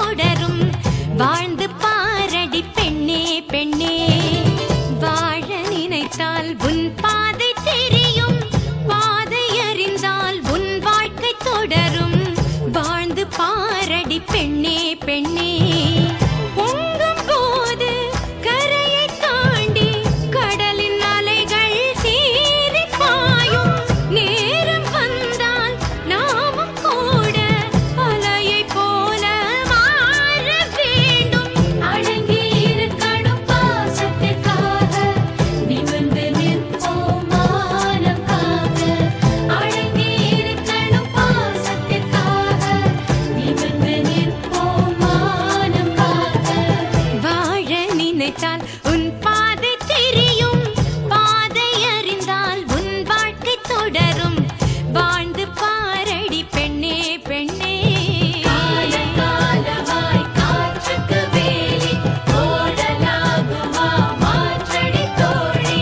தொடரும் வாழ்ந்து பாரடி பெண்ணே பெண்ணே வாழ நினைத்தால் உன் பாதை தெரியும் பாதை அறிந்தால் உன் வாழ்க்கை தொடரும் வாழ்ந்து பாரடி பெண்ணே பெண்ணே பொங்கும் போது கரையை தாண்டி கடலின் அலைகள் சீறி பாயும் நேரம் வந்தால் நாமும் கூட அலையை போல மாற வேண்டும் அடங்கி இருக்கணும் பாசத்திற்காக நிமிர்ந்து நிற்போம் மானம் காக்க அடங்கி இருக்கணும் பாசத்திற்காக நிமிர்ந்து நிற்போம் மானம் காக்க வாழ நினைத்தால் உன் பாதை தெரியும் பாதை அறிந்தால் உன் வாழ்க்கை தொடரும் வாழ்ந்து பாரடி பெண்ணே பெண்ணே காலகாலமாய் காற்றுக்கு வேலி ஓடலாகுமா மாற்றடி தோழி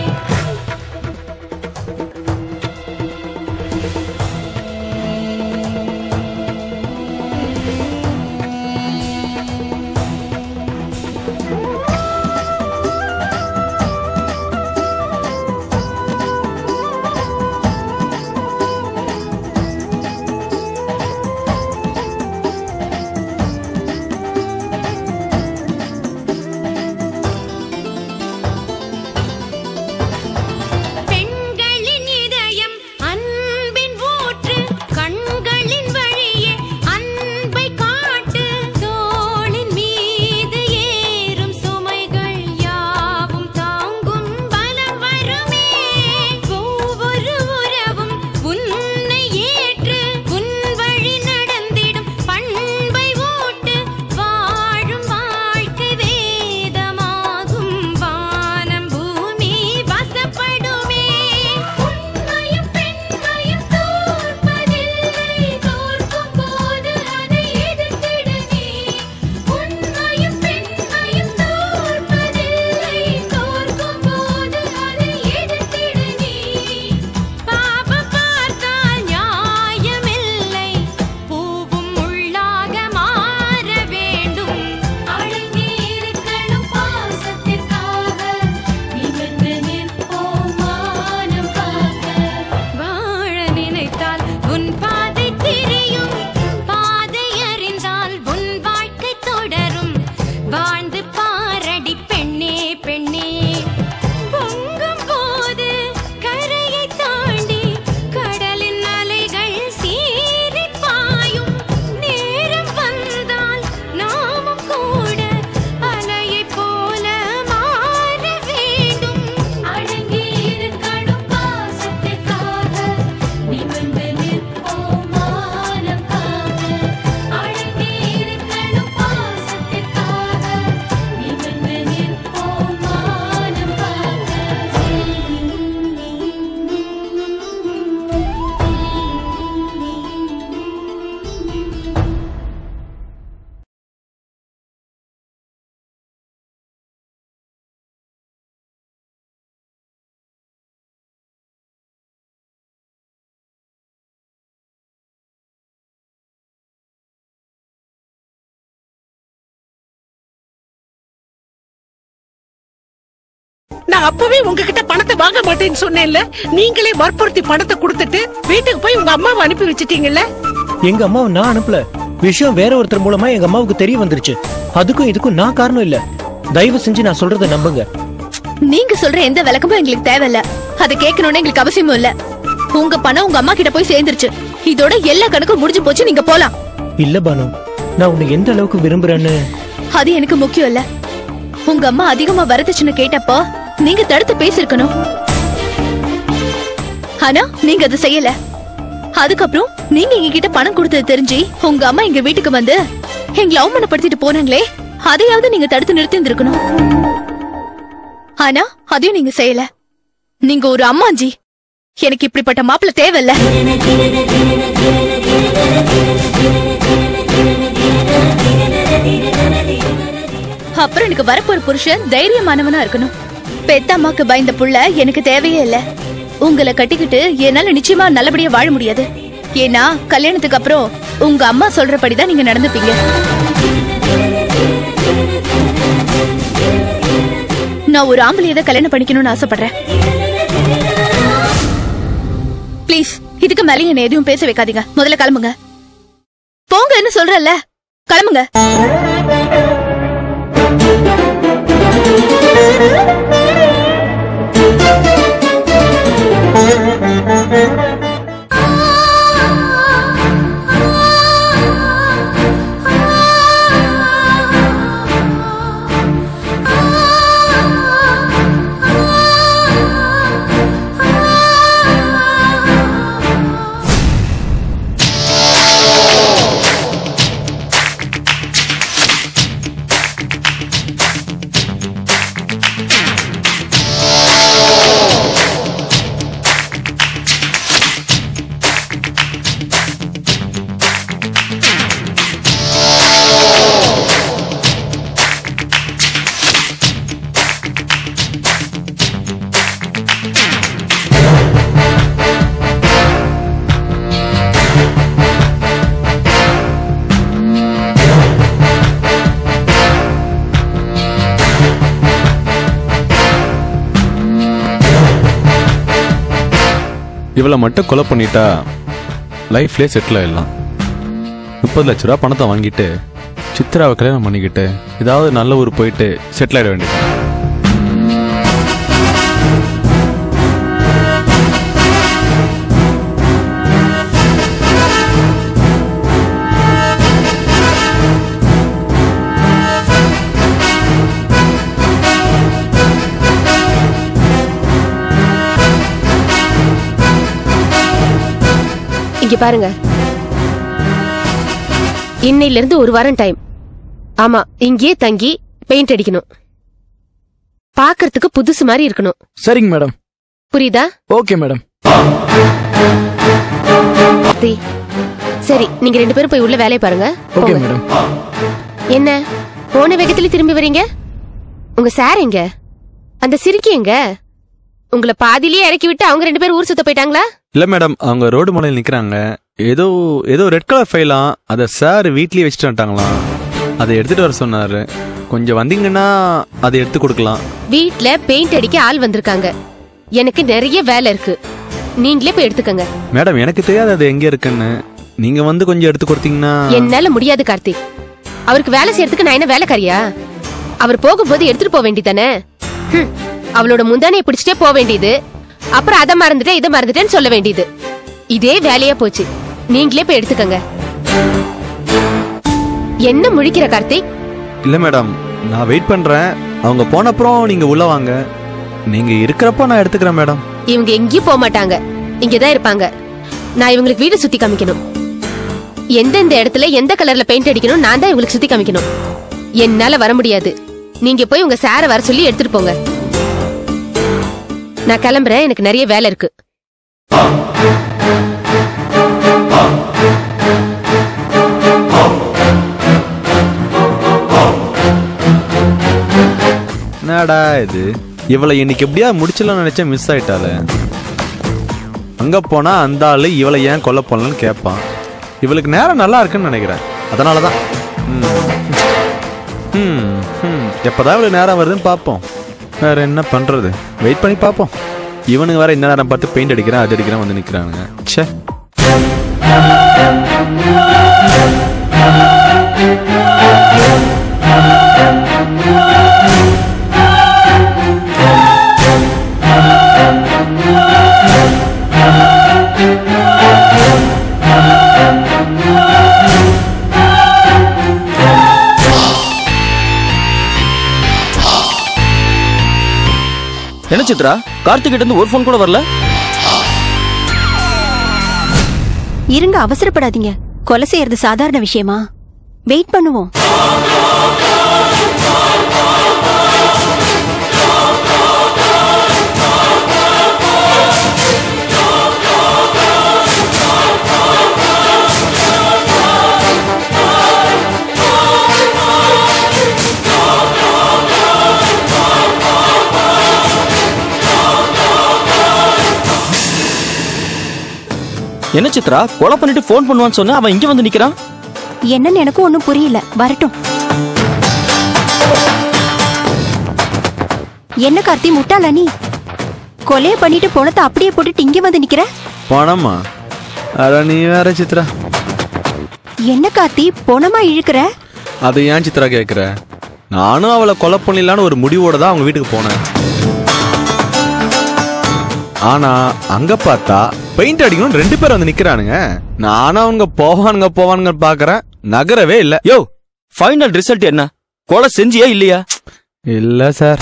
பெண்களின் இதயம் அன்பின் ஊற்று கண்களின் வழியே அன்பை காட்டு தோளின் மீது ஏறும் சுமைகள் யாவும் தாங்கும் பலம் வருமே ஒவ்வொரு உறவும் உன்னை ஏற்று உன் வழி நடந்திடும் பண்பை ஊட்டு வாழும் வாழ்க்கை வேதமாகும் வானம் பூமி வசப்படுமே உண்மையும் பெண்மையும் தோற்பதில்லை தோற்கும் போது அதை எதிர்த்திடு நீ உண்மையும் பெண்மையும் தோற்பதில்லை தோற்கும் போது அதை எதிர்த்திடு நீ பாபம் பார்த்தால் நியாயமில்லை பூவும் உள்ளாக மாற வேண்டும் அடங்கி இருக்கணும் பாசத்திற்காக நிமிர்ந்து நிற்போம் மானம் காக்க வாழ நினைத்தால் உன் பாதை தெரியும் பாதை அறிந்தால் உன் வாழ்க்கை தொடரும் வாழ்ந்து பாரடி பெண்ணே பெண்ணே பொங்கும் போது கரையை தாண்டி கடலின் அலைகள் சீறி பாயும் நேரம் வந்தால் நாமும் கூட அலையை போல மாற வேண்டும் அடங்கி இருக்கணும் பாசத்திற்காக நிமிர்ந்து நிற்போம் மானம் காக்க அடங்கி இருக்கணும் பாசத்திற்காக நிமிர்ந்து நிற்போம் மானம் நான் அப்பவே உங்ககிட்ட பணத்தை வாங்க மாட்டேன்னு சொன்னேன்ல நீங்களே வற்புறுத்தி பணத்தை கொடுத்துட்டு வீட்டுக்கு போய் உங்க அம்மாவை அனுப்பி வச்சிட்டீங்கல்ல எங்க அம்மாவை நான் அனுப்பல விஷயம் வேற ஒருத்தர் மூலமா எங்க அம்மாவுக்கு தெரிய வந்துருச்சு அதுக்கும் இதுக்கும் நான் காரணம் இல்ல தயவு செஞ்சு நான் சொல்றத நம்புங்க நீங்க சொல்ற எந்த விளக்கமும் எங்களுக்கு தேவையில்ல அதை கேட்கணும்னு எங்களுக்கு அவசியமும் இல்ல உங்க பணம் உங்க அம்மா கிட்ட போய் சேர்ந்துருச்சு இதோட எல்லா கணக்கும் முடிஞ்சு போச்சு நீங்க போலாம் இல்ல பானு நான் உன்னை எந்த அளவுக்கு விரும்புறேன்னு அது எனக்கு முக்கியம் இல்ல உங்க அம்மா அதிகமா வரதட்சணை கேட்டப்போ நீங்க தடுத்து பேசிருக்கணும் ஆனா நீங்க அதை செய்யல அதுக்கப்புறம் நீங்க எங்க கிட்ட பணம் கொடுத்தது தெரிஞ்சு உங்க அம்மா எங்க வீட்டுக்கு வந்து எங்களை அவமானப்படுத்திட்டு போனாங்களே அதையாவது நீங்க தடுத்து நிறுத்தி இருந்திருக்கணும் ஆனா அதையும் நீங்க செய்யல நீங்க ஒரு அம்மாஞ்சி எனக்கு இப்படிப்பட்ட மாப்பிள்ள தேவையில்ல அப்புறம் எனக்கு வரப்போற புருஷன் தைரியமானவனா இருக்கணும் பெத்த அம்மாக்கு பயந்த புள்ள எனக்கு தேவையே இல்ல உங்களை கட்டிக்கிட்டு என்னால நிச்சயமா நல்லபடியா வாழ முடியாது ஏன்னா கல்யாணத்துக்கு அப்புறம் உங்க அம்மா சொல்றபடிதான் நீங்க நடந்துப்பீங்க நான் ஒரு ஆம்பளையை தான் கல்யாணம் பண்ணிக்கணும்னு ஆசைப்படுறேன் ப்ளீஸ் இதுக்கு மேலே என்ன எதுவும் பேச வைக்காதீங்க முதல்ல கிளம்புங்க போங்கன்னு சொல்றேன்ல கிளம்புங்க இவளை மட்டும் கொலை பண்ணிட்டா லைஃப்லேயே செட்டில் ஆயிடலாம் முப்பது லட்ச ரூபா பணத்தை வாங்கிட்டு சித்ராவை கல்யாணம் பண்ணிக்கிட்டு ஏதாவது நல்ல ஊர் போயிட்டு செட்டில் ஆயிட வேண்டியது இங்க பாருங்க இன்னையில இருந்து ஒரு வாரம் டைம் ஆமா இங்கேயே தங்கி பெயிண்ட் அடிக்கணும் பாக்குறதுக்கு புதுசு மாதிரி இருக்கணும் சரிங்க மேடம் புரியுதா ஓகே மேடம் தி. சரி நீங்க ரெண்டு பேரும் போய் உள்ள வேலையை பாருங்க ஓகே போங்க. மேடம் என்ன போன வேகத்துல திரும்பி வரீங்க உங்க சார் எங்க அந்த சிரிக்கி எங்க உங்களை பாதியிலேயே இறக்கி விட்டு அவங்க ரெண்டு பேரும் ஊர் சுத்த போயிட்டாங்களா இல்லை மேடம் அவங்க ரோடு மலையில் நிற்கிறாங்க ஏதோ ஏதோ ரெட் கலர் ஃபைலாம் அதை சார் வீட்லயே வச்சுட்டு வந்துட்டாங்களாம் அதை எடுத்துட்டு வர சொன்னாரு கொஞ்சம் வந்தீங்கன்னா அதை எடுத்து கொடுக்கலாம் வீட்ல பெயிண்ட் அடிக்க ஆள் வந்திருக்காங்க எனக்கு நிறைய வேலை இருக்கு நீங்களே போய் எடுத்துக்கங்க மேடம் எனக்கு தெரியாது அது எங்கே இருக்குன்னு நீங்க வந்து கொஞ்சம் எடுத்து கொடுத்தீங்கன்னா என்னால முடியாது கார்த்திக் அவருக்கு வேலை செய்யறதுக்கு நான் என்ன வேலைக்காரியா அவர் போகும்போது எடுத்துட்டு போக வேண்டியதானே அவளோட முந்தானையை பிடிச்சிட்டே போக வேண்டியது அப்புறம் அதை மறந்துட்டேன் இதை மறந்துட்டேன்னு சொல்ல வேண்டியது இதே வேலையா போச்சு நீங்களே போய் எடுத்துக்கங்க என்ன முழிக்கிற கார்த்திக் இல்லை மேடம் நான் வெயிட் பண்றேன் அவங்க போனப்புறம் நீங்க உள்ள வாங்க நீங்க இருக்கிறப்போ நான் எடுத்துக்கிறேன் மேடம் இவங்க எங்கேயும் போக மாட்டாங்க இங்கதான் இருப்பாங்க நான் இவங்களுக்கு வீடு சுத்தி காமிக்கணும் எந்தெந்த இடத்துல எந்த கலர்ல பெயிண்ட் அடிக்கணும் நான் தான் இவங்களுக்கு சுத்தி காமிக்கணும் என்னால வர முடியாது நீங்க போய் உங்க சாரை வர சொல்லி எடுத்துட்டு போங்க நான் கிளம்புறேன் எனக்கு நிறைய வேலை இருக்கு என்னடா இது இவளை இன்னைக்கு எப்படியா முடிச்சலாம் நினைச்சா மிஸ் ஆயிட்டாளே அங்க போனா அந்த ஆளு இவளை ஏன் கொல்ல போனலன்னு கேட்பான் இவளுக்கு நேரம் நல்லா இருக்குன்னு நினைக்கிறேன் அதனாலதான் ம். ம், ம். எப்பதான் இவளுக்கு நேரம் வருதுன்னு பார்ப்போம் வேற என்ன பண்றது வெயிட் பண்ணி பார்ப்போம் இவனுங்க வேற இந்த நேரம் பார்த்து பெயிண்ட் அடிக்கிறேன் அது அடிக்கிறேன் வந்து நிக்கிறானுங்க ச்சே என்ன சித்ரா கார்த்திகிட்ட இருந்து ஒரு ஃபோன் கூட வரல இருங்க அவசரப்படாதீங்க கொலை செய்யறது சாதாரண விஷயமா வெயிட் பண்ணுவோம் என்ன சித்ரா கொலை பண்ணிட்டு ஃபோன் பண்ணுவான்னு சொன்னா அவன் இங்க வந்து நிக்கிறான் என்னன்னு எனக்கும் ஒன்னும் புரியல வரட்டும் என்ன கார்த்தி முட்டாளா நீ கொலைய பண்ணிட்டு பணத்தை அப்படியே போட்டுட்டு இங்க வந்து நிக்கிற பணமா அட நீ வேற சித்ரா என்ன கார்த்தி பணமா இழுக்கிற அது ஏன் சித்ரா கேட்குற நானும் அவளை கொலை பண்ணிடலான்னு ஒரு முடிவோட தான் அவங்க வீட்டுக்கு போனேன் ஆனா அங்க பார்த்தா பெயிண்ட் அடிக்கணும் ரெண்டு பேர் வந்து நிக்கிறானுங்க நானும் அவங்க போவானுங்க போவானுங்க பாக்குறேன் நகரவே இல்ல யோ ஃபைனல் ரிசல்ட் என்ன கொலை செஞ்சியா இல்லையா இல்ல சார்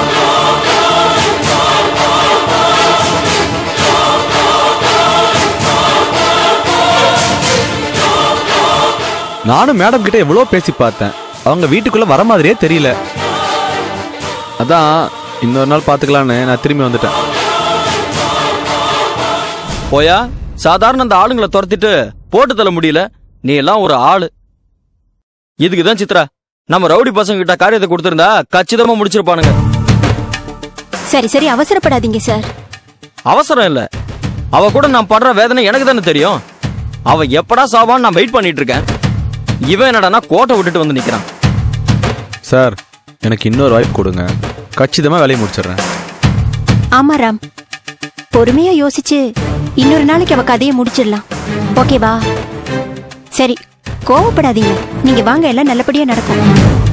நானும் மேடம் கிட்ட எவ்வளோ பேசி பார்த்தேன் அவங்க வீட்டுக்குள்ள வர மாதிரியே தெரியல அதான் இன்னொரு நாள் பார்த்துக்கலான்னு நான் திரும்பி வந்துட்டேன் போயா சாதாரண அந்த ஆளுங்களை துரத்திட்டு போட்டு தள்ள முடியல நீ எல்லாம் ஒரு ஆளு இதுக்கு தான் சித்ரா நம்ம ரவுடி பசங்க கிட்ட காரியத்தை கொடுத்திருந்தா கச்சிதமா முடிச்சிருப்பானுங்க சரி சரி அவசரப்படாதீங்க சார் அவசரம் இல்ல அவ கூட நான் படுற வேதனை எனக்கு தானே தெரியும் அவ எப்படா சாவான்னு நான் வெயிட் பண்ணிட்டு இருக்கேன் இவன் என்னடான்னா கோட்டை விட்டுட்டு வந்து நிக்கிறான் சார் எனக்கு இன்னொரு வாய்ப்பு கொடுங்க கச்சிதமா வேலையை முடிச்சிடுறேன் ஆமா ராம் பொறுமையா யோசிச்சு இன்னொரு நாளைக்கு அவ கதையை முடிச்சிடலாம் ஓகேவா சரி கோவப்படாதீங்க நீங்க வாங்க எல்லாம் நல்லபடியா நடக்கும்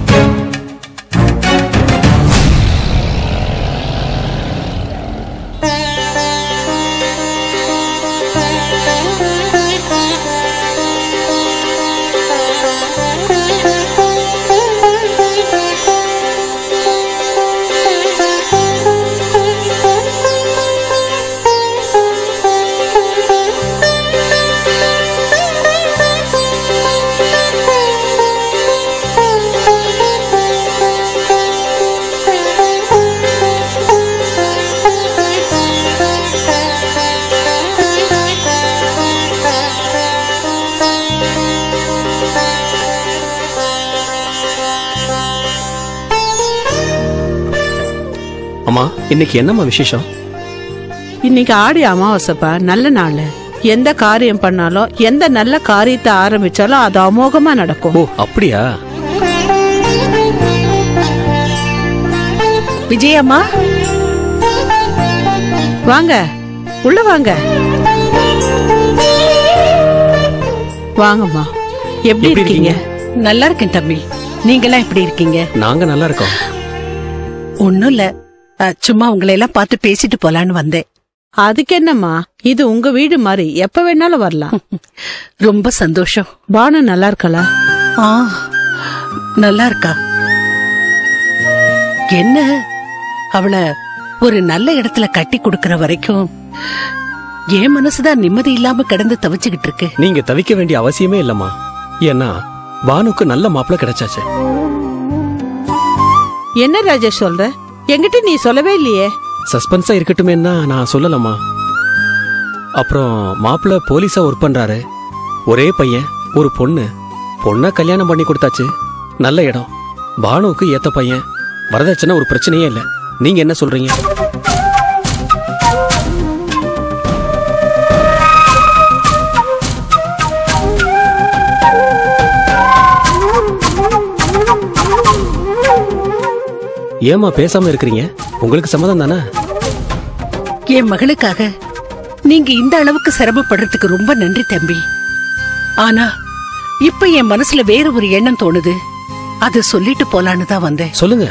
அம்மா இன்னைக்கு என்னம்மா விசேஷம் இன்னைக்கு ஆடி அமாவாசைப்பா நல்ல நாள் எந்த காரியம் பண்ணாலும் எந்த நல்ல காரியத்தை ஆரம்பிச்சாலும் அது அமோகமா நடக்கும் ஓ அப்படியா விஜயம்மா வாங்க உள்ள வாங்க வாங்கம்மா எப்படி எப்படி இருக்கீங்க நல்லா இருக்கேன் தம்பி நீங்களாம் எப்படி இருக்கீங்க நாங்க நல்லா இருக்கோம் ஒண்ணும் இல்ல அஹ், சும்மா உங்களை எல்லாம் பார்த்து பேசிட்டு போலான்னு வந்தேன் அதுக்கு என்னம்மா இது உங்க வீடு மாதிரி எப்ப வேணாலும் வரலாம் ரொம்ப சந்தோஷம் பானு நல்லா இருக்காளா ஆ நல்லா இருக்கா என்ன அவளை ஒரு நல்ல இடத்துல கட்டி கொடுக்கற வரைக்கும் என் மனசுதான் நிம்மதி இல்லாம கிடந்து தவிச்சுக்கிட்டு இருக்கு நீங்க தவிக்க வேண்டிய அவசியமே இல்லம்மா ஏன்னா பானுக்கு நல்ல மாப்பிள்ளை கிடைச்சாச்சு என்ன ராஜேஷ் சொல்ற என்கிட்ட நீ சொல்லவே இல்லையே சஸ்பென்ஸா இருக்கட்டுமேன்னு தான் நான் சொல்லலம்மா அப்புறம் மாப்பிள்ளை போலீஸா ஒர்க் பண்றாரு ஒரே பையன் ஒரு பொண்ணு பொண்ணை கல்யாணம் பண்ணி கொடுத்தாச்சு நல்ல இடம் பானுவுக்கு ஏத்த பையன் வரதட்சணை ஒரு பிரச்சனையே இல்லை நீங்க என்ன சொல்றீங்க ஏமா பேசாம இருக்கிறீங்க உங்களுக்கு சம்மதம் தானே என் மகளுக்காக நீங்க இந்த அளவுக்கு சிரமப்படுறதுக்கு ரொம்ப நன்றி தம்பி ஆனா இப்ப என் மனசுல வேற ஒரு எண்ணம் தோணுது அது சொல்லிட்டு போலான்னு தான் வந்தேன் சொல்லுங்க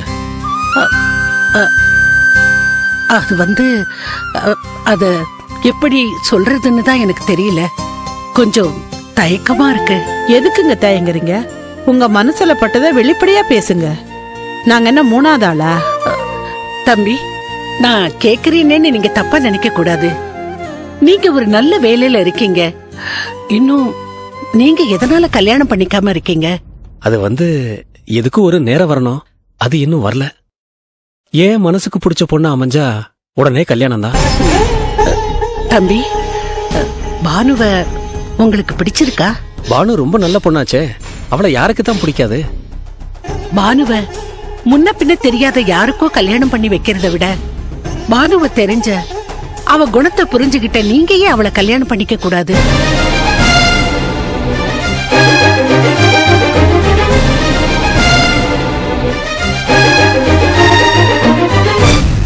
அது வந்து அ, அத எப்படி சொல்றதுன்னு தான் எனக்கு தெரியல கொஞ்சம் தயக்கமா இருக்கு எதுக்குங்க தயங்குறீங்க உங்க மனசுல பட்டதை வெளிப்படையா பேசுங்க நாங்க என்ன மூணாவது ஆளா அ, தம்பி நான் கேக்குறீனேன்னு நீங்க தப்பா நினைக்க கூடாது நீங்க ஒரு நல்ல வேலையில இருக்கீங்க இன்னும் நீங்க எதனால கல்யாணம் பண்ணிக்காம இருக்கீங்க அது வந்து எதுக்கும் ஒரு நேரம் வரணும் அது இன்னும் வரல ஏன் மனசுக்கு பிடிச்ச பொண்ணு அமைஞ்சா உடனே கல்யாணம் தான் தம்பி அ, பானுவ உங்களுக்கு பிடிச்சிருக்கா பானு ரொம்ப நல்ல பொண்ணாச்சே அவளை யாருக்கு தான் பிடிக்காது பானுவ முன்ன பின்ன தெரியாத யாருக்கோ கல்யாணம் பண்ணி வைக்கிறத விட பானுவ தெரிஞ்ச அவ குணத்தை புரிஞ்சுகிட்ட நீங்க ஏன் அவளை கல்யாணம் பண்ணிக்க கூடாது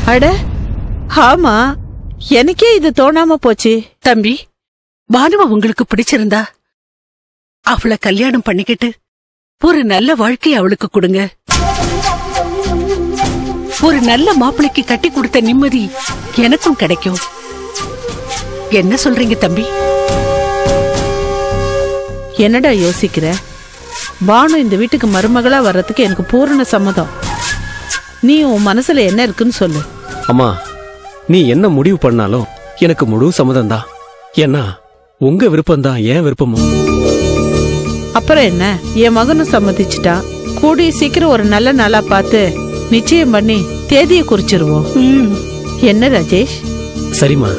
அட ஆமா எனக்கே இது தோணாம போச்சு தம்பி பானுவ உங்களுக்கு பிடிச்சிருந்தா அவளை கல்யாணம் பண்ணிக்கிட்டு ஒரு நல்ல வாழ்க்கைய அவளுக்கு கொடுங்க ஒரு நல்ல மாப்பிளைக்கு கட்டி கொடுத்த நிம்மதி எனக்கும் கிடைக்கும் என்ன சொல்றீங்க தம்பி என்னடா யோசிக்கிற பானு இந்த வீட்டுக்கு மருமகளா வர்றதுக்கு எனக்கு பூரண சம்மதம் நீ உன் மனசுல என்ன இருக்குன்னு சொல்லு அம்மா நீ என்ன முடிவு பண்ணாலும் எனக்கு முழு சம்மதம் தான் ஏன்னா உங்க விருப்பம் தான் ஏன் விருப்பமும் அப்புறம் என்ன என் மகனும் சம்மதிச்சிட்டான் கூடிய சீக்கிரம் ஒரு நல்ல நாளா பார்த்து நிச்சயம் பண்ணி தேதியை குறிச்சிருவோம் என்ன ராஜேஷ் சரிம்மா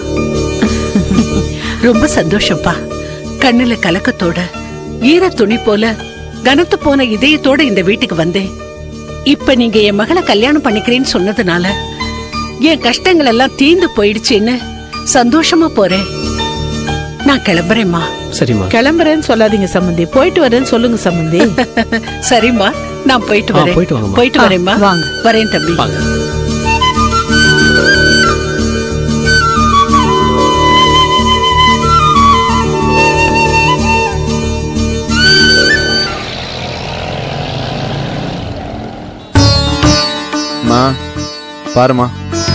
ரொம்ப சந்தோஷம்ப்பா கண்ணுல கலக்கத்தோட ஈர துணி போல கனத்து போன இதயத்தோட இந்த வீட்டுக்கு வந்தேன் இப்ப நீங்க என் மகளை கல்யாணம் பண்ணிக்கிறேன்னு சொன்னதுனால என் கஷ்டங்கள் எல்லாம் தீந்து போயிடுச்சுன்னு சந்தோஷமா போறேன் நான் கிளம்புறேம்மா சரிம்மா கிளம்புறேன்னு சொல்லாதீங்க சம்மந்தி போயிட்டு வரேன்னு சொல்லுங்க சம்மந்தி சரிம்மா நான் போயிட்டு ஆ, வரேன் போயிட்டு வாங்கம்மா. போயிட்டு ஆ, வரேம்மா வாங்க. வரேன் தம்பி வாங்க மா பாருமா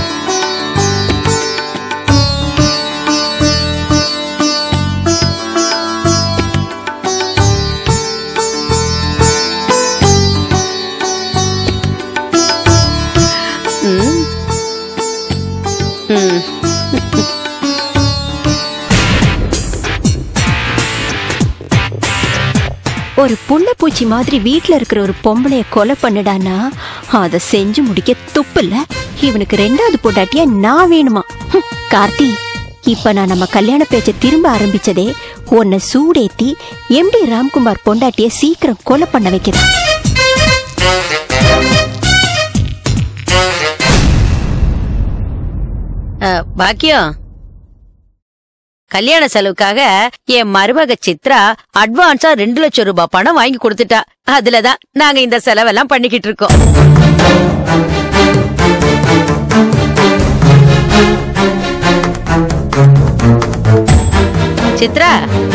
ம். ம். ஒரு புள்ள பூச்சி மாதிரி வீட்ல இருக்கிற ஒரு பொம்பளைய கொலை பண்ணுடானா அத செஞ்சு முடிக்க துப்பில்ல இவனுக்கு ரெண்டாவது பொண்டாட்டியா நான் வேணுமா ஹம், கார்த்தி இப்ப நான் நம்ம கல்யாண பேச்ச திரும்ப ஆரம்பிச்சதே உன்னை சூடேத்தி எம்டி ராம்குமார் பொண்டாட்டிய சீக்கிரம் கொலை பண்ண வைக்கிறேன் அஹ், பாக்கியம் கல்யாண செலவுக்காக என் மருமக சித்ரா அட்வான்ஸா ரெண்டு லட்சம் ரூபாய் பணம் வாங்கி கொடுத்துட்டா அதுலதான் நாங்க இந்த செலவெல்லாம் பண்ணிக்கிட்டு இருக்கோம் சித்ரா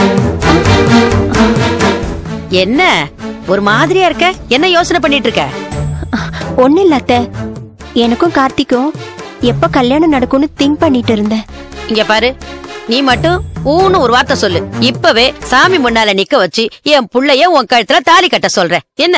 என்ன ஒரு மாதிரியா இருக்க என்ன யோசனை பண்ணிட்டு இருக்க ஒண்ணு இல்ல அத்தை எனக்கும் கார்த்திக்கும் எப்ப கல்யாணம் நடக்கும்னு திங்க் பண்ணிட்டு இருந்தேன் இங்க பாரு நீ மட்டும் ஊன்னு ஒரு வார்த்தை சொல்லு இப்பவே சாமி முன்னால நிக்க வச்சு என் புள்ளைய உன் கழுத்துல தாலி கட்ட சொல்றேன் என்ன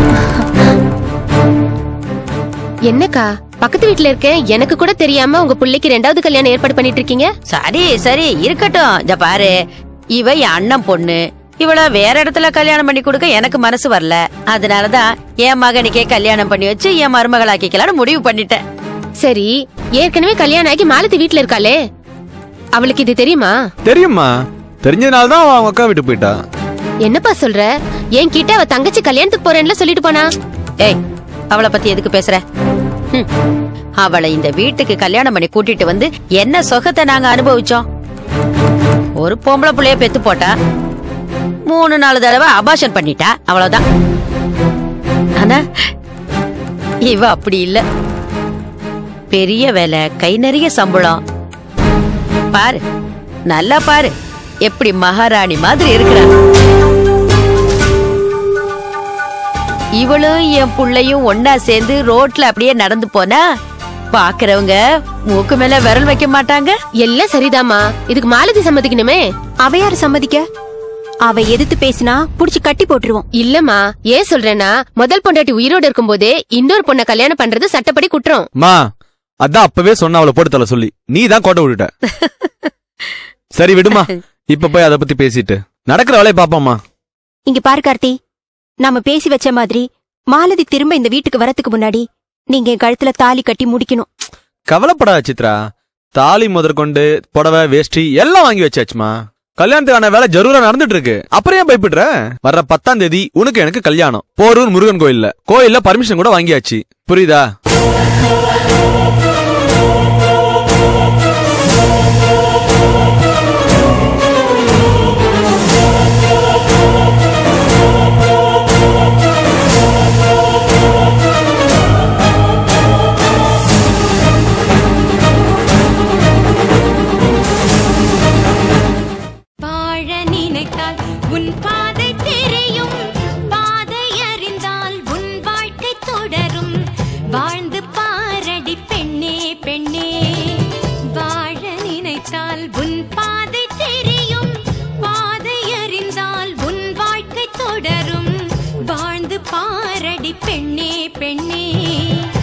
என்னக்கா பக்கத்து வீட்ல இருக்கேன் எனக்கு கூட தெரியாம உங்க பிள்ளைக்கு ரெண்டாவது கல்யாணம் ஏற்பாடு பண்ணிட்டு இருக்கீங்க சரி சரி இருக்கட்டும் இந்த பாரு இவ என் அண்ணன் பொண்ணு இவள வேற இடத்துல கல்யாணம் பண்ணி கொடுக்க எனக்கு மனசு வரல அதனாலதான் என் மகனுக்கே கல்யாணம் பண்ணி வச்சு என் மருமகளாக்கிக்கலாம்னு முடிவு பண்ணிட்டேன் சரி ஏற்கனவே கல்யாணம் ஆகி மாலதி வீட்ல இருக்காளே அவளுக்கு இது தெரியுமா தெரியுமா தெரிஞ்சதுனால தான் அவங்க அக்கா விட்டு போயிட்டா என்னப்பா சொல்ற என் கிட்ட அவ தங்கச்சி கல்யாணத்துக்கு போறேன்ல சொல்லிட்டு போனா ஏய் அவளை பத்தி எதுக்கு பேசுற ஹம். அவளை இந்த வீட்டுக்கு கல்யாணம் பண்ணி கூட்டிட்டு வந்து என்ன சொகத்தை நாங்க அனுபவிச்சோம் ஒரு பொம்பளை புள்ளைய பெத்து போட்டா மூணு நாலு தடவை அபாஷன் பண்ணிட்டா அவ்வளவுதான் ஆனா இவ அப்படி இல்ல பெரிய வேலை கை நிறைய சம்பளம் பாரு நல்லா பாரு எப்படி மகாராணி மாதிரி இருக்கிறா இவளும் என் புள்ளையும் ஒன்னா சேர்ந்து ரோட்ல அப்படியே நடந்து போனா பாக்குறவங்க மூக்கு மேல விரல் வைக்க மாட்டாங்க எல்லாம் சரிதாம்மா இதுக்கு மாலதி சம்மதிக்கணுமே அவ யார் சம்மதிக்க அவ எதிர்த்து பேசினா புடிச்சு கட்டி போட்டுருவோம் இல்லம்மா ஏன் சொல்றேன்னா முதல் பொண்டாட்டி உயிரோடு இருக்கும்போதே இன்னொரு பொண்ணை கல்யாணம் பண்றது சட்டப்படி குற்றம் மா அதான் அப்பவே சொன்ன அவளை போட்டு தள்ள சொல்லி நீ தான் கோட்டை விட்டுட்ட சரி விடுமா இப்ப போய் அதை பத்தி பேசிட்டு நடக்கிற வேலையை பாப்போம்மா இங்க பாரு கார்த்தி நாம பேசி வச்ச மாதிரி மாலதி திரும்ப இந்த வீட்டுக்கு வரதுக்கு முன்னாடி நீங்க என் கழுத்துல தாலி கட்டி முடிக்கணும் கவலைப்படாத சித்ரா தாலி முதற்கொண்டு புடவை வேஷ்டி எல்லாம் வாங்கி வச்சாச்சுமா கல்யாணத்துக்கான வேலை ஜரூரா நடந்துட்டு இருக்கு அப்புறம் ஏன் பயப்படுற வர்ற பத்தாம் தேதி உனக்கு எனக்கு கல்யாணம் போரூர் முருகன் கோயில்ல கோயில்ல பர்மிஷன் கூட வாங்கியாச்சு புரியுதா தொடரும் வாழ்ந்து பாரடி பெண்ணே பெண்ணே வாழ நினைத்தால் உன் பாதை தெரியும் பாதை அறிந்தால் உன் வாழ்க்கை தொடரும் வாழ்ந்து பாரடி பெண்ணே பெண்ணே